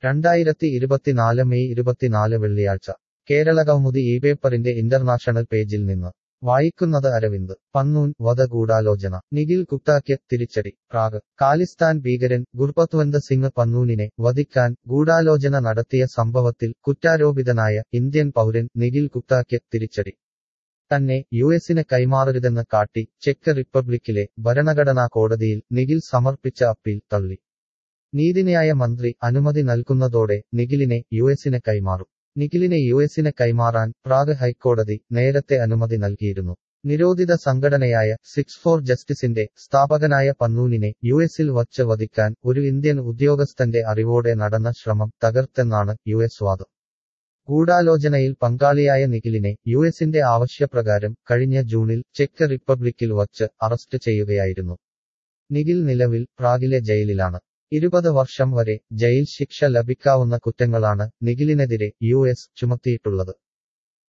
രണ്ടായിരത്തി ഇരുപത്തിനാല് മെയ് ഇരുപത്തിനാല് വെള്ളിയാഴ്ച കേരള കൗമുദി ഈ പേപ്പറിന്റെ ഇന്റർനാഷണൽ പേജിൽ നിന്ന് വായിക്കുന്നത് അരവിന്ദ് പന്നൂൻ വധഗൂഢാലോചന നിഖിൽ ഗുപ്തയ്ക്ക് തിരിച്ചടി പ്രാഗ് ഖാലിസ്ഥാൻ ഭീകരൻ ഗുർപത്വന്ത് സിംഗ് പന്നൂനിനെ വധിക്കാൻ ഗൂഢാലോചന നടത്തിയ സംഭവത്തിൽ കുറ്റാരോപിതനായ ഇന്ത്യൻ പൗരൻ നിഖിൽ ഗുപ്തയ്ക്ക് തിരിച്ചടി തന്നെ യുഎസിന് കൈമാറരുതെന്ന് കാട്ടി ചെക്ക് റിപ്പബ്ലിക്കിലെ ഭരണഘടനാ കോടതിയിൽ നിഖിൽ സമർപ്പിച്ച അപ്പീൽ തള്ളി നീതിന്യായ മന്ത്രി അനുമതി നൽകുന്നതോടെ നിഖിലിനെ യുഎസിന് കൈമാറും നിഖിലിനെ യുഎസിന് കൈമാറാൻ പ്രാഗ് ഹൈക്കോടതി നേരത്തെ അനുമതി നൽകിയിരുന്നു നിരോധിത സംഘടനയായ സിക്സ് ഫോർ ജസ്റ്റിസിന്റെ സ്ഥാപകനായ പന്നൂനിനെ യുഎസിൽ വച്ച് വധിക്കാൻ ഒരു ഇന്ത്യൻ ഉദ്യോഗസ്ഥന്റെ അറിവോടെ നടന്ന ശ്രമം തകർത്തെന്നാണ് യുഎസ് വാദം ഗൂഢാലോചനയിൽ പങ്കാളിയായ നിഖിലിനെ യുഎസിന്റെ ആവശ്യപ്രകാരം കഴിഞ്ഞ ജൂണിൽ ചെക്ക് റിപ്പബ്ലിക്കിൽ വച്ച് അറസ്റ്റ് ചെയ്യുകയായിരുന്നു നിഖിൽ നിലവിൽ പ്രാഗിലെ ജയിലിലാണ് ഇരുപത് വർഷം വരെ ജയിൽ ശിക്ഷ ലഭിക്കാവുന്ന കുറ്റങ്ങളാണ് നിഖിലിനെതിരെ യു എസ് ചുമത്തിയിട്ടുള്ളത്